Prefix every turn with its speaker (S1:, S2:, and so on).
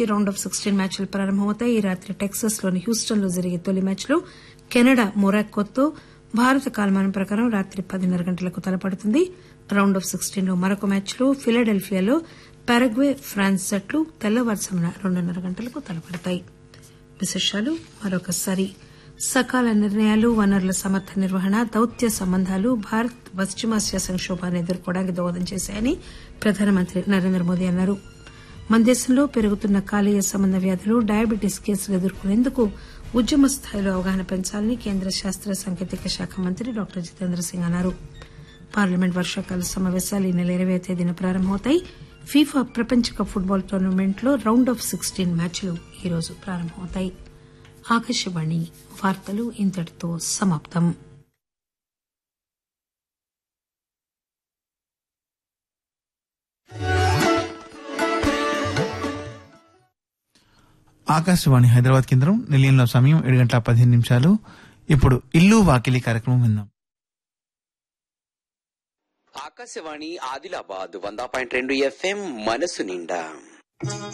S1: నుంచి round of sixteen మ్యాచ్లు ప్రారంభమవుతాయి ఈ రాత్రి టెక్సాస్ లోని హ్యూస్టన్ లో జరిగే తొలి మ్యాచ్లో కెనడా మొరాకోతో భారత కాలమానం ప్రకారం రాత్రి పదిన్నర గంటలకు తలపడుతుంది రౌండ్ ఆఫ్ సిక్స్టీన్ లో మరొక మ్యాచ్లో ఫిలడెల్ఫియాలో పారగ్వే ఫ్రాన్స్ జట్లు తెల్లవారుజామున రెండున్నర గంటలకు తలపడతాయి విశేషాలు మరొకసారి సకాల నిర్ణయాలు వనరుల సమర్థ నిర్వహణ దౌత్య సంబంధాలు భారత్ పశ్చిమాసియా సంక్షోభాన్ని ఎదుర్కోవడానికి దోహదం చేశాయని ప్రధానమంత్రి నరేంద్ర మోదీ అన్నారు మన దేశంలో పెరుగుతున్న కాలేయ సంబంధ వ్యాధులు డయాబెటీస్ కేసులు ఎదుర్కొనేందుకు ఉద్యమ స్థాయిలో అవగాహన పెంచాలని కేంద్ర శాస్త్ర సాంకేతిక శాఖ మంత్రి డాక్టర్ జితేంద్ర సింగ్ అన్నారు పార్లమెంట్ వర్షాకాల సమావేశాలు ఈ నెల ఇరవై తేదీన ప్రారంభమవుతాయి ఫీఫా ప్రపంచ కప్ ఫుట్బాల్ టోర్నమెంట్లో రౌండ్ ఆఫ్ సిక్స్టీన్ మ్యాచ్లు ఈరోజు ప్రారంభమవుతాయి ఆకాశవాణి వార్తలు ఇంతటితో సమాప్తం
S2: ఆకాశవాణి హైదరాబాద్ కేంద్రం నిలయంలో సమయం ఏడు గంటల పదిహేను నిమిషాలు ఇప్పుడు ఇల్లు వాకిలి కార్యక్రమం విందాం
S3: ఆకాశవాణి ఆదిలాబాద్ వంద పాయింట్ రెండు ఎఫ్ఎం మనసు నిండా